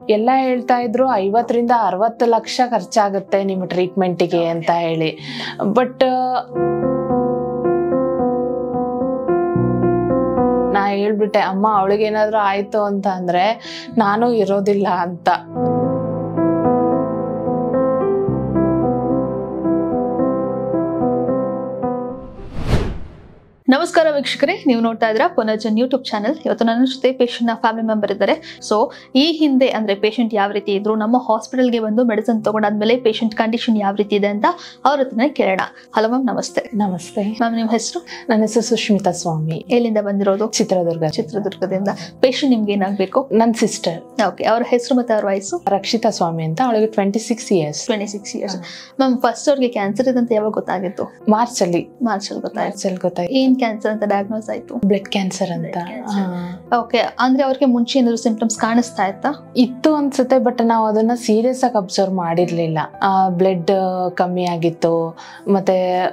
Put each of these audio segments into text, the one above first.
ಎಲ್ಲ ಹೇಳ್ತಾ ಇದ್ರು ಐವತ್ತರಿಂದ ಅರವತ್ತು ಲಕ್ಷ ಖರ್ಚಾಗುತ್ತೆ ನಿಮ್ಮ ಟ್ರೀಟ್ಮೆಂಟಿಗೆ ಅಂತ ಹೇಳಿ ಬಟ್ ನಾ ಹೇಳ್ಬಿಟ್ಟೆ ಅಮ್ಮ ಅವಳಿಗೇನಾದ್ರೂ ಆಯ್ತು ಅಂತ ಅಂದ್ರೆ ನಾನು ಇರೋದಿಲ್ಲ ಅಂತ ನಮಸ್ಕಾರ ವೀಕ್ಷಕರೇ ನೀವು ನೋಡ್ತಾ ಇದ್ದೀರಾ ಪುನರ್ಜನ್ ಯೂಟ್ಯೂಬ್ ಚಾನಲ್ ಇವತ್ತು ನನ್ನ ಜೊತೆ ಪೇಷಂಟ್ ನ ಫ್ಯಾಮಿಲಿ ಮೆಂಬರ್ ಇದ್ದಾರೆ ಸೊ ಈ ಹಿಂದೆ ಅಂದ್ರೆ ಪೇಷಂಟ್ ಯಾವ ರೀತಿ ಇದ್ರು ನಮ್ಮ ಹಾಸ್ಪಿಟಲ್ಗೆ ಬಂದು ಮೆಡಿಸಿನ್ ತಗೊಂಡಾದ್ಮೇಲೆ ಪೇಷಂಟ್ ಕಂಡೀಷನ್ ಯಾವ ರೀತಿ ಇದೆ ಅಂತ ಅವ್ರ ಹತ್ರನೇ ಕೇಳೋಣ ಹಲೋ ಮ್ಯಾಮ್ ನಮಸ್ತೆ ನಮಸ್ತೆ ಮ್ಯಾಮ್ ನಿಮ್ಮ ಹೆಸರು ನನ್ನ ಹೆಸರು ಸುಷ್ಮಿತಾ ಸ್ವಾಮಿ ಎಲ್ಲಿಂದ ಬಂದಿರೋದು ಚಿತ್ರದುರ್ಗ ಚಿತ್ರದುರ್ಗದಿಂದ ಪೇಷಂಟ್ ನಿಮ್ಗೆ ಏನಾಗಬೇಕು ನನ್ನ ಸಿಸ್ಟರ್ ಓಕೆ ಅವ್ರ ಹೆಸರು ಮತ್ತೆ ಅವ್ರ ವಯಸ್ಸು ರಕ್ಷಿತಾ ಸ್ವಾಮಿ ಅಂತ ಅವಳಿಗೆ twenty six years twenty six years ma'am first ಅವ್ರಿಗೆ ಕ್ಯಾನ್ಸರ್ ಇದೆ ಅಂತ ಯಾವಾಗ ಗೊತ್ತಾಗಿತ್ತು ಮಾರ್ಚ್ ಅಲ್ಲಿ ಮಾರ್ಚ್ ಅಲ್ಲಿ ಗೊತ್ತಾಯ್ತು ಮಾರ್ಚ್ ಅಲ್ಲಿ ಗೊತ್ತಾಯ್ತು ಏನ್ ಕ್ಯಾನ್ಸರ್ ಅಂತ ಡಯಾಗ್ನೋಸ್ ಆಯ್ತು ಬ್ಲಡ್ ಕ್ಯಾನ್ಸರ್ ಅಂತ Blood cancer. ಹಾ. ಓಕೆ ಅಂದ್ರೆ ಅವ್ರಿಗೆ ಮುಂಚೆ ಏನಾದ್ರು ಸಿಂಪ್ಟಮ್ಸ್ ಕಾಣಿಸ್ತಾ ಇತ್ತಾ ಇತ್ತು ಅನ್ಸುತ್ತೆ ಬಟ್ ನಾವು ಅದನ್ನ ಸೀರಿಯಸ್ ಆಗಿ ಅಬ್ಸರ್ವ್ ಮಾಡಿರ್ಲಿಲ್ಲ ಬ್ಲಡ್ ಕಮ್ಮಿ ಆಗಿತ್ತು ಮತ್ತೆ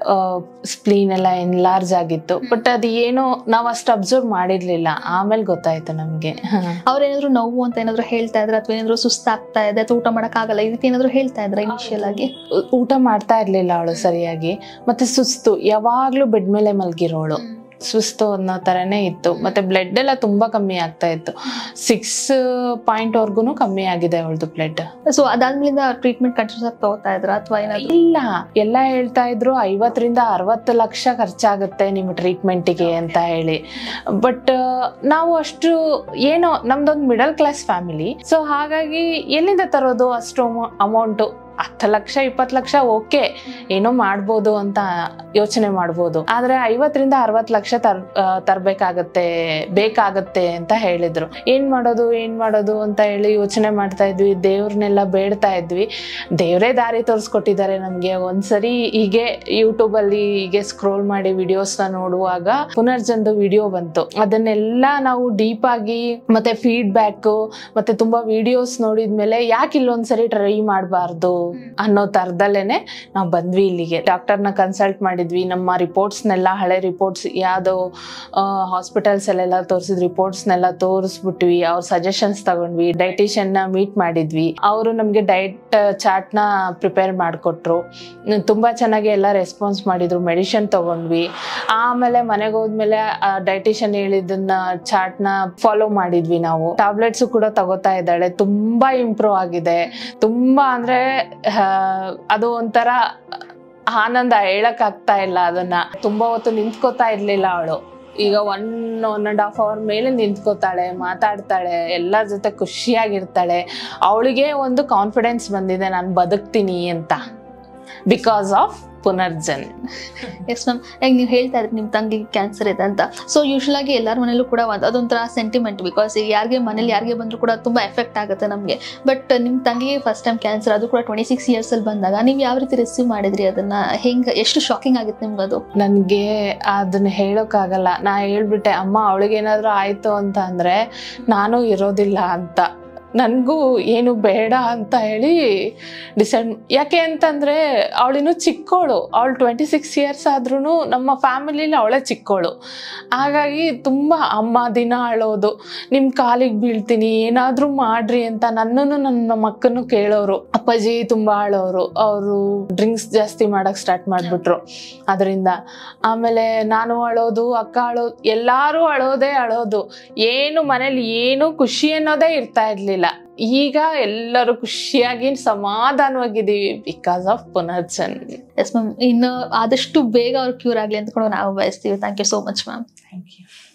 ಸ್ಪ್ಲೀನ್ ಎಲ್ಲ ಎನ್ಲಾರ್ಜ್ ಆಗಿತ್ತು ಬಟ್ ಅದು ಏನೋ ನಾವು ಅಷ್ಟು ಅಬ್ಸರ್ವ್ ಮಾಡಿರ್ಲಿಲ್ಲ ಆಮೇಲೆ ಗೊತ್ತಾಯ್ತು ನಮ್ಗೆ ಅವ್ರೇನಾದ್ರು ನೋವು ಅಂತ ಏನಾದ್ರು ಹೇಳ್ತಾ ಇದ್ರೆ ಅಥವಾ ಏನಾದ್ರು ಸುಸ್ತಾಗ್ತಾ ಇದೆ ಅಥವಾ ಊಟ ಆಗಲ್ಲ ಈ ರೀತಿ ಏನಾದ್ರು ಹೇಳ್ತಾ ಇದ್ರೆ ಇನಿಷಿಯಲ್ ಆಗಿ ಊಟ ಮಾಡ್ತಾ ಇರ್ಲಿಲ್ಲ ಅವಳು ಸರಿಯಾಗಿ ಮತ್ತೆ ಸುಸ್ತು ಯಾವಾಗ್ಲೂ ಬೆಡ್ ಮೇಲೆ ಮಲ್ಗಿರೋಳು ಸುಸ್ತು ಅನ್ನೋ ತರನೇ ಇತ್ತು ಮತ್ತೆ ಬ್ಲಡ್ ಎಲ್ಲ ತುಂಬಾ ಕಮ್ಮಿ ಆಗ್ತಾ ಇತ್ತು ಸಿಕ್ಸ್ ಪಾಯಿಂಟ್ ವರ್ಗುನು ಕಮ್ಮಿ ಆಗಿದೆ ಅವಳದು ಬ್ಲಡ್ ಸೊ ಅದಾದ್ಮೇಲಿಂದ ಟ್ರೀಟ್ಮೆಂಟ್ ಕಂಟಿನ್ಯೂಸ್ ಆಗಿ ತಗೋತಾ ಇದ್ರ ಅಥವಾ ಏನಾದ್ರು ಇಲ್ಲ ಎಲ್ಲ ಹೇಳ್ತಾ ಇದ್ರು ಐವತ್ತರಿಂದ ಅರವತ್ತು ಲಕ್ಷ ಖರ್ಚಾಗುತ್ತೆ ನಿಮ್ಮ ಟ್ರೀಟ್ಮೆಂಟಿಗೆ ಅಂತ ಹೇಳಿ ಬಟ್ ನಾವು ಅಷ್ಟು ಏನೋ ನಮ್ದೊಂದು ಮಿಡಲ್ ಕ್ಲಾಸ್ ಫ್ಯಾಮಿಲಿ ಸೊ ಹಾಗಾಗಿ ಎಲ್ಲಿಂದ ತರೋದು ಅಷ್ಟು ಅಮೌಂಟು ಹತ್ತು ಲಕ್ಷ ಇಪ್ಪತ್ತು ಲಕ್ಷ ಓಕೆ ಏನೋ ಮಾಡ್ಬೋದು ಅಂತ ಯೋಚನೆ ಮಾಡ್ಬೋದು ಆದ್ರೆ ಐವತ್ತರಿಂದ ಅರವತ್ತು ಲಕ್ಷ ತರ್ ಆ, ತರ್ಬೇಕಾಗತ್ತೆ ಬೇಕಾಗತ್ತೆ ಅಂತ ಹೇಳಿದ್ರು ಏನ್ ಮಾಡೋದು ಏನ್ ಮಾಡೋದು ಅಂತ ಹೇಳಿ ಯೋಚನೆ ಮಾಡ್ತಾ ಇದ್ವಿ ದೇವ್ರನ್ನೆಲ್ಲ ಬೇಡ್ತಾ ಇದ್ವಿ ದೇವರೇ ದಾರಿ ತೋರಿಸ್ಕೊಟ್ಟಿದ್ದಾರೆ ನಮ್ಗೆ ಒಂದ್ಸರಿ ಹೀಗೆ ಯೂಟ್ಯೂಬ್ ಅಲ್ಲಿ ಹೀಗೆ ಸ್ಕ್ರೋಲ್ ಮಾಡಿ ವಿಡಿಯೋಸ್ ನ ನೋಡುವಾಗ ಪುನರ್ಜಂದು ವಿಡಿಯೋ ಬಂತು ಅದನ್ನೆಲ್ಲ ನಾವು ಡೀಪ್ ಆಗಿ ಮತ್ತೆ ಫೀಡ್ಬ್ಯಾಕ್ ಮತ್ತೆ ತುಂಬಾ ವಿಡಿಯೋಸ್ ನೋಡಿದ್ಮೇಲೆ ಯಾಕೆ ಇಲ್ಲೊಂದ್ಸರಿ ಟ್ರೈ ಮಾಡಬಾರ್ದು ಅನ್ನೋ ತರದಲ್ಲೇನೆ ನಾವು ಬಂದ್ವಿ ಇಲ್ಲಿಗೆ ಡಾಕ್ಟರ್ನ ಕನ್ಸಲ್ಟ್ ಮಾಡಿದ್ವಿ ನಮ್ಮ ರಿಪೋರ್ಟ್ಸ್ನೆಲ್ಲ ಹಳೆ ರಿಪೋರ್ಟ್ಸ್ ಯಾವ್ದೋ ಹಾಸ್ಪಿಟಲ್ಸ್ ಅಲ್ಲೆಲ್ಲ ತೋರಿಸಿದ ರಿಪೋರ್ಟ್ಸ್ನೆಲ್ಲ ತೋರಿಸ್ಬಿಟ್ವಿ ಅವ್ರ ಸಜೆಷನ್ಸ್ ತಗೊಂಡ್ವಿ ಡೈಟಿಷಿಯನ್ ನ ಮೀಟ್ ಮಾಡಿದ್ವಿ ಅವರು ನಮಗೆ ಡಯಟ್ ಚಾರ್ಟ್ ನ ಪ್ರಿಪೇರ್ ಮಾಡಿಕೊಟ್ರು ತುಂಬಾ ಚೆನ್ನಾಗಿ ಎಲ್ಲ ರೆಸ್ಪಾನ್ಸ್ ಮಾಡಿದ್ರು ಮೆಡಿಸಿನ್ ತಗೊಂಡ್ವಿ ಆಮೇಲೆ ಮನೆಗೆ ಹೋದ್ಮೇಲೆ ಡೈಟಿಷಿಯನ್ ಹೇಳಿದ್ದನ್ನ ಚಾರ್ಟ್ ನ ಫಾಲೋ ಮಾಡಿದ್ವಿ ನಾವು ಟ್ಯಾಬ್ಲೆಟ್ಸ್ ಕೂಡ ತಗೋತಾ ಇದ್ದಾಳೆ ತುಂಬಾ ಇಂಪ್ರೂವ್ ಆಗಿದೆ ತುಂಬಾ ಅಂದ್ರೆ ಆ, ಅದು ಒಂಥರ ಆನಂದ ಹೇಳಕ್ ಆಗ್ತಾ ಇಲ್ಲ ಅದನ್ನ ತುಂಬಾ ಹೊತ್ತು ನಿಂತ್ಕೋತಾ ಇರ್ಲಿಲ್ಲ ಅವಳು ಈಗ one one and half hour ಮೇಲೆ ನಿಂತ್ಕೋತಾಳೆ ಮಾತಾಡ್ತಾಳೆ ಎಲ್ಲರ ಜೊತೆ ಖುಷಿಯಾಗಿರ್ತಾಳೆ ಅವಳಿಗೆ ಒಂದು ಕಾನ್ಫಿಡೆನ್ಸ್ ಬಂದಿದೆ ನಾನು ಬದುಕ್ತೀನಿ ಅಂತ because of Punarjan yes ma'am ಈಗ ನೀವು ಹೇಳ್ತಾ ಇದ್ರಿ ನಿಮ್ಮ ತಂಗಿಗೆ ಕ್ಯಾನ್ಸರ್ ಇದೆ ಅಂತ ಸೊ ಯೂಶಲ್ ಆಗಿ ಎಲ್ಲರ ಮನೇಲೂ ಕೂಡ ಒಂದು ಅದೊಂಥರ ಸೆಂಟಿಮೆಂಟ್ ಬಿಕಾಸ್ ಈಗ ಯಾರಿಗೆ ಮನೇಲಿ ಯಾರಿಗೆ ಬಂದರೂ ಕೂಡ ತುಂಬ ಎಫೆಕ್ಟ್ ಆಗುತ್ತೆ ನಮಗೆ ಬಟ್ ನಿಮ್ಮ ತಂಗಿಗೆ ಫಸ್ಟ್ ಟೈಮ್ ಕ್ಯಾನ್ಸರ್ ಅದು ಕೂಡ ಟ್ವೆಂಟಿ ಸಿಕ್ಸ್ ಇಯರ್ಸಲ್ಲಿ ಬಂದಾಗ ನೀವು ಯಾವ ರೀತಿ ರಿಸೀವ್ ಮಾಡಿದ್ರಿ ಅದನ್ನ ಹೆಂಗೆ ಎಷ್ಟು ಶಾಕಿಂಗ್ ಆಗಿತ್ತು ನಿಮ್ಗೆ ಅದು ನನಗೆ ಅದನ್ನ ಹೇಳೋಕ್ಕಾಗಲ್ಲ ನಾ ಹೇಳ್ಬಿಟ್ಟೆ ಅಮ್ಮ ಅವಳಿಗೇನಾದ್ರೂ ಆಯ್ತು ಅಂತ ಅಂದ್ರೆ ನಾನು ಇರೋದಿಲ್ಲ ಅಂತ ನನಗೂ ಏನು ಬೇಡ ಅಂತ ಹೇಳಿ ಡಿಸೈಡ್ ಯಾಕೆ ಅಂತಂದ್ರೆ ಅವಳಿನ್ನು ಚಿಕ್ಕವಳು ಅವಳು ಟ್ವೆಂಟಿ ಸಿಕ್ಸ್ ಇಯರ್ಸ್ ಆದ್ರೂ ನಮ್ಮ ಫ್ಯಾಮಿಲಿಲಿ ಅವಳೇ ಚಿಕ್ಕವಳು ಹಾಗಾಗಿ ತುಂಬ ಅಮ್ಮ ದಿನ ಅಳೋದು ನಿಮ್ಮ ಕಾಲಿಗೆ ಬೀಳ್ತೀನಿ ಏನಾದರೂ ಮಾಡ್ರಿ ಅಂತ ನನ್ನನ್ನು ನನ್ನ ಮಕ್ಕನ್ನು ಕೇಳೋರು ಅಪ್ಪಾಜಿ ತುಂಬ ಅಳೋರು ಅವರು ಡ್ರಿಂಕ್ಸ್ ಜಾಸ್ತಿ ಮಾಡಕ್ ಸ್ಟಾರ್ಟ್ ಮಾಡಿಬಿಟ್ರು ಅದರಿಂದ ಆಮೇಲೆ ನಾನು ಅಳೋದು ಅಕ್ಕ ಅಳೋದು ಎಲ್ಲರೂ ಅಳೋದೇ ಅಳೋದು ಏನು ಮನೇಲಿ ಏನು ಖುಷಿ ಅನ್ನೋದೇ ಇರ್ತಾ ಇರ್ಲಿಲ್ಲ ಈಗ ಎಲ್ಲರೂ ಖುಷಿಯಾಗಿ ಸಮಾಧಾನವಾಗಿದ್ದೀವಿ because of Punarjan yes ma'am ಇನ್ನು ಆದಷ್ಟು ಬೇಗ ಅವ್ರು ಕ್ಯೂರ್ ಆಗಲಿ ಅಂತ ಕೂಡ ನಾವು ಬಯಸ್ತೀವಿ thank you so much ma'am thank you